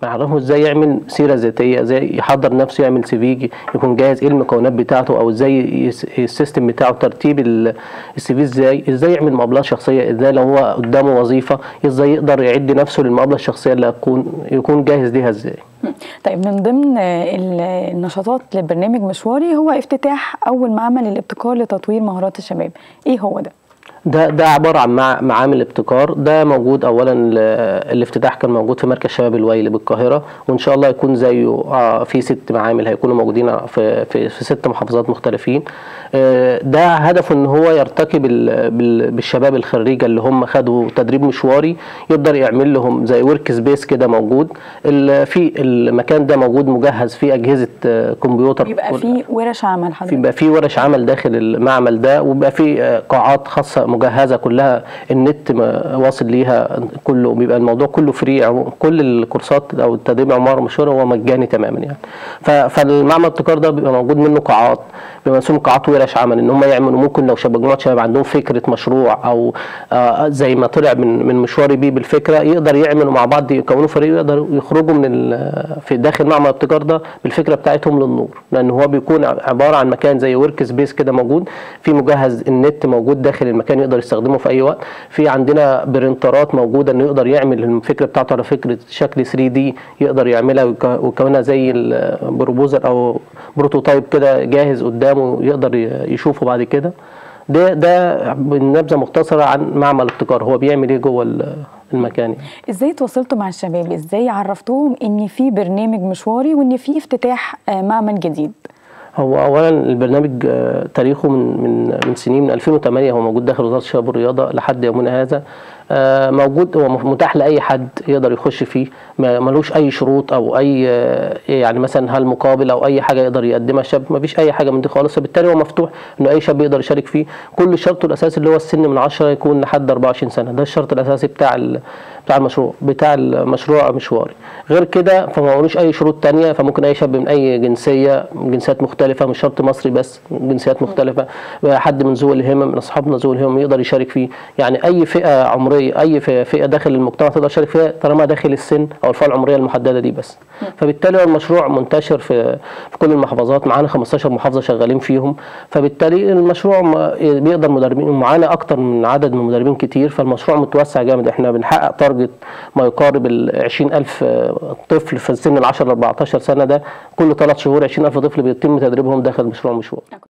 نعرفه ازاي يعمل سيره ذاتيه ازاي يحضر نفسه يعمل سي في يكون جاهز ايه المكونات بتاعته او ازاي يس- السيستم بتاعه ترتيب ال- السي في ازاي ازاي يعمل مقابلات شخصيه ازاي لو هو قدامه وظيفه ازاي يقدر يعد نفسه للمقابله الشخصيه اللي هتكون يكون جاهز ليها ازاي طيب من ضمن آه، ال- النشاطات لبرنامج مشواري هو افتتاح اول معمل للابتكار لتطوير مهارات الشباب ايه هو ده ده ده عباره عن مع- معامل ابتكار ده موجود اولا ال- الافتتاح كان موجود في مركز شباب الويل بالقاهره وان شاء الله يكون زيه آه، في ست معامل هيكونوا موجودين في في, في ست محافظات مختلفين آه، ده هدفه ان هو يرتقي بال- بال- بالشباب الخريجه اللي هم خدوا تدريب مشواري يقدر يعمل لهم زي ورك سبيس كده موجود ال- في المكان ده موجود مجهز فيه اجهزه آه، كمبيوتر بيبقى فيه ورش عمل في حضرتك بيبقى في ورش عمل داخل المعمل ده وبيبقى في آه، قاعات خاصه مجهزه كلها النت م- واصل ليها كله بيبقى الموضوع كله فري عمو- كل الكورسات او التدريب عماره مشهوره هو مجاني تماما يعني ف- فالمعمل الابتكار ده بيبقى موجود منه قاعات بيبقى مسموم قاعات ورش عمل ان هم يعملوا ممكن لو شباب مجموعه شباب عندهم فكره مشروع او آه، زي ما طلع من من مشواري بيه بالفكره يقدر يعملوا مع بعض يكونوا فريق ويقدروا يخرجوا من ال- في داخل معمل الابتكار ده بالفكره بتاعتهم للنور لان هو بيكون عباره عن مكان زي ورك سبيس كده موجود في مجهز النت موجود داخل المكان يقدر يستخدمه في اي وقت في عندنا برنترات موجوده انه يقدر يعمل الفكره بتاعته على فكره شكل 3 دي يقدر يعملها ويك- ويكونها زي البروبوزر او بروتوتايب كده جاهز قدامه يقدر ي- يشوفه بعد كده ده ده نبذه مختصره عن معمل الابتكار هو بيعمل ايه جوه ال- المكان يعني. ازاي تواصلتوا مع الشباب ازاي عرفتوهم ان في برنامج مشواري وان في افتتاح آه، معمل جديد هو اولا البرنامج آه، تاريخه من من من سنين من 2008 هو موجود داخل وزاره الشباب والرياضه لحد يومنا هذا آه، موجود هو متاح لاي حد يقدر يخش فيه ما- ملوش اي شروط او اي آه، يعني مثلا هل مقابل او اي حاجه يقدر يقدمها الشاب ما فيش اي حاجه من دي خالص فبالتالي هو مفتوح انه اي شاب يقدر يشارك فيه كل شرطه الاساسي اللي هو السن من 10 يكون لحد 24 سنه ده الشرط الاساسي بتاع ال- بتاع المشروع بتاع المشروع مشواري غير كده فما ملوش اي شروط تانية فممكن اي شاب من اي جنسيه جنسيات مختلفه مش شرط مصري بس جنسيات مختلفه حد من ذوي الهمم من اصحابنا ذوي الهمم يقدر يشارك فيه يعني اي فئه عمريه اي فئه فئة داخل المجتمع تقدر تشارك فيها طالما داخل السن او الفئه العمريه المحدده دي بس فبالتالي هو المشروع منتشر في في كل المحافظات معانا 15 محافظه شغالين فيهم فبالتالي المشروع ما- بيقدر مدربين معانا اكتر من عدد من المدربين كتير فالمشروع متوسع جامد احنا بنحقق تارجت ما يقارب ال 20000 طفل في سن ال 10 ل 14 سنه ده كل ثلاث شهور 20000 طفل بيتم تدريبهم داخل مشروع مشوار